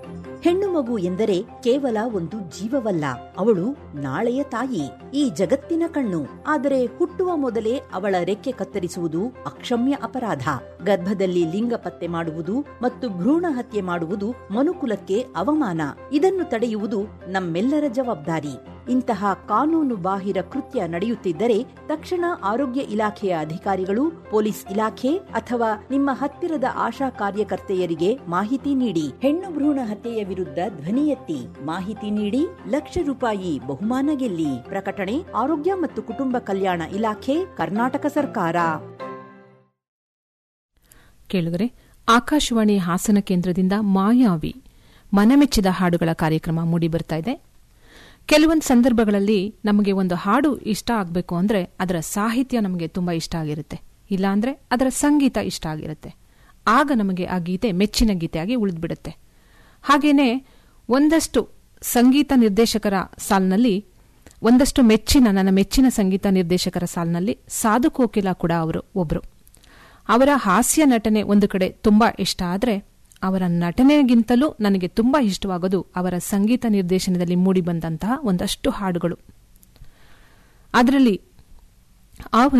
ಹೆಣ್ಣು ಮಗು ಎಂದರೆ ಕೇವಲ ಒಂದು ಜೀವವಲ್ಲ ಅವಳು ನಾಳೆಯ ತಾಯಿ ಈ ಜಗತ್ತಿನ ಕಣ್ಣು ಆದರೆ ಹುಟ್ಟುವ ಮೊದಲೇ ಅವಳ ರೆಕ್ಕೆ ಕತ್ತರಿಸುವುದು ಅಕ್ಷಮ್ಯ ಅಪರಾಧ ಗರ್ಭದಲ್ಲಿ ಲಿಂಗ ಪತ್ತೆ ಮಾಡುವುದು ಮತ್ತು ಭ್ರೂಣ ಹತ್ಯೆ ಮಾಡುವುದು ಮನುಕುಲಕ್ಕೆ ಅವಮಾನ ಇದನ್ನು ತಡೆಯುವುದು ನಮ್ಮೆಲ್ಲರ ಜವಾಬ್ದಾರಿ ಇಂತಹ ಕಾನೂನು ಬಾಹಿರ ಕೃತ್ಯ ನಡೆಯುತ್ತಿದ್ದರೆ ತಕ್ಷಣ ಆರೋಗ್ಯ ಇಲಾಖೆಯ ಅಧಿಕಾರಿಗಳು ಪೊಲೀಸ್ ಇಲಾಖೆ ಅಥವಾ ನಿಮ್ಮ ಹತ್ತಿರದ ಆಶಾ ಕಾರ್ಯಕರ್ತೆಯರಿಗೆ ಮಾಹಿತಿ ನೀಡಿ ಹೆಣ್ಣು ಭ್ರೂಣ ಹತ್ಯೆಯ ವಿರುದ್ಧ ಧ್ವನಿ ಎತ್ತಿ ಮಾಹಿತಿ ನೀಡಿ ಲಕ್ಷ ರೂಪಾಯಿ ಬಹುಮಾನ ಗೆಲ್ಲಿ ಪ್ರಕಟಣೆ ಆರೋಗ್ಯ ಮತ್ತು ಕುಟುಂಬ ಕಲ್ಯಾಣ ಇಲಾಖೆ ಕರ್ನಾಟಕ ಸರ್ಕಾರ ಕೇಳುಗರೆ ಆಕಾಶವಾಣಿ ಹಾಸನ ಕೇಂದ್ರದಿಂದ ಮಾಯಾವಿ ಮನಮೆಚ್ಚಿದ ಹಾಡುಗಳ ಕಾರ್ಯಕ್ರಮ ಮೂಡಿಬರ್ತಾ ಇದೆ ಕೆಲವೊಂದು ಸಂದರ್ಭಗಳಲ್ಲಿ ನಮಗೆ ಒಂದು ಹಾಡು ಇಷ್ಟ ಆಗಬೇಕು ಅಂದರೆ ಅದರ ಸಾಹಿತ್ಯ ನಮಗೆ ತುಂಬ ಇಷ್ಟ ಆಗಿರುತ್ತೆ ಇಲ್ಲಾಂದ್ರೆ ಅದರ ಸಂಗೀತ ಇಷ್ಟ ಆಗಿರುತ್ತೆ ಆಗ ನಮಗೆ ಆ ಗೀತೆ ಮೆಚ್ಚಿನ ಗೀತೆಯಾಗಿ ಉಳಿದ್ಬಿಡುತ್ತೆ ಹಾಗೇನೆ ಒಂದಷ್ಟು ಸಂಗೀತ ನಿರ್ದೇಶಕರ ಸಾಲಿನಲ್ಲಿ ಒಂದಷ್ಟು ಮೆಚ್ಚಿನ ನನ್ನ ಮೆಚ್ಚಿನ ಸಂಗೀತ ನಿರ್ದೇಶಕರ ಸಾಲಿನಲ್ಲಿ ಸಾಧು ಕೋಕಿಲ ಕೂಡ ಅವರು ಒಬ್ರು ಅವರ ಹಾಸ್ಯ ನಟನೆ ಒಂದು ಕಡೆ ತುಂಬಾ ಇಷ್ಟ ಆದರೆ ಅವರ ನಟನೆಗಿಂತಲೂ ನನಗೆ ತುಂಬಾ ಇಷ್ಟವಾಗೋದು ಅವರ ಸಂಗೀತ ನಿರ್ದೇಶನದಲ್ಲಿ ಮೂಡಿಬಂದಂತಹ ಒಂದಷ್ಟು ಹಾಡುಗಳು ಅದರಲ್ಲಿ ಆ